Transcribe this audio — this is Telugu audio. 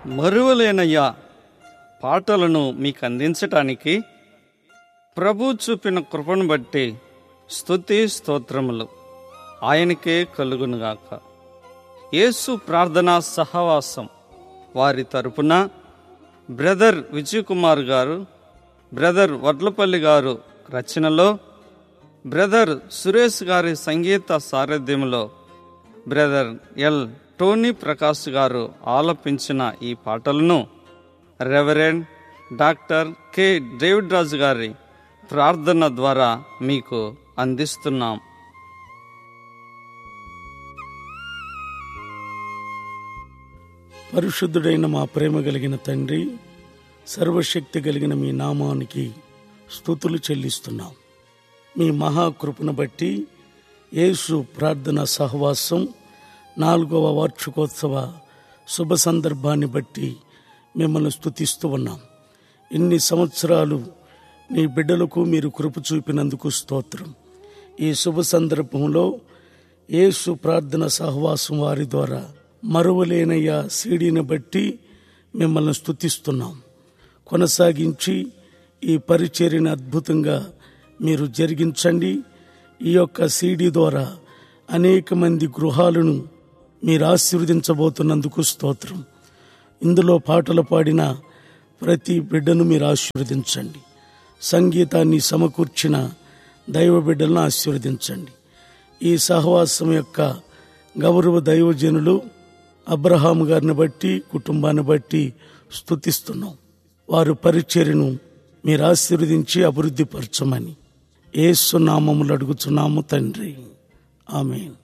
మరువలేనయ్యా పాటలను మీకు అందించటానికి ప్రభు చూపిన కృపను బట్టి స్తుతి స్తోత్రములు ఆయనకే కలుగునుగాక యేసు ప్రార్థనా సహవాసం వారి తరపున బ్రదర్ విజయ్ కుమార్ గారు బ్రదర్ వడ్లపల్లి గారు రచనలో బ్రదర్ సురేష్ గారి సంగీత సారథ్యంలో బ్రదర్ ఎల్ టోనీ ప్రకాష్ గారు ఆలపించిన ఈ పాటలను reverend doctor K David Raju గారి ప్రార్థన ద్వారా మీకు అందిస్తున్నాం పరిశుద్ధుడైన మా ప్రేమ కలిగిన తండ్రి సర్వశక్తి కలిగిన మీ నామానికి స్థుతులు చెల్లిస్తున్నాం మీ మహాకృపను బట్టి యేసు ప్రార్థన సహవాసం నాలుగవ వార్షికోత్సవ శుభ సందర్భాన్ని బట్టి మిమ్మల్ని స్థుతిస్తూ ఉన్నాం ఇన్ని సంవత్సరాలు నీ బిడ్డలకు మీరు కృప చూపినందుకు స్తోత్రం ఈ శుభ సందర్భంలో యేసు ప్రార్థన సహవాసం వారి ద్వారా మరువలేనయ్య సీడీని బట్టి మిమ్మల్ని స్తుతిస్తున్నాం కొనసాగించి ఈ పరిచర్యను అద్భుతంగా మీరు జరిగించండి ఈ యొక్క సీడీ ద్వారా అనేక మంది గృహాలను మీరు ఆశీర్వదించబోతున్నందుకు స్తోత్రం ఇందులో పాటలు పాడిన ప్రతి బిడ్డను మీరు ఆశీర్వదించండి సంగీతాన్ని సమకూర్చిన దైవ బిడ్డలను ఆశీర్వదించండి ఈ సహవాసం యొక్క గౌరవ దైవజనులు అబ్రహాం గారిని బట్టి కుటుంబాన్ని బట్టి స్తుతిస్తున్నాం వారు పరిచర్యను మీరు ఆశీర్వదించి అభివృద్ధి పరచమని ఏసునామములు అడుగుచున్నాము తండ్రి ఆమెన్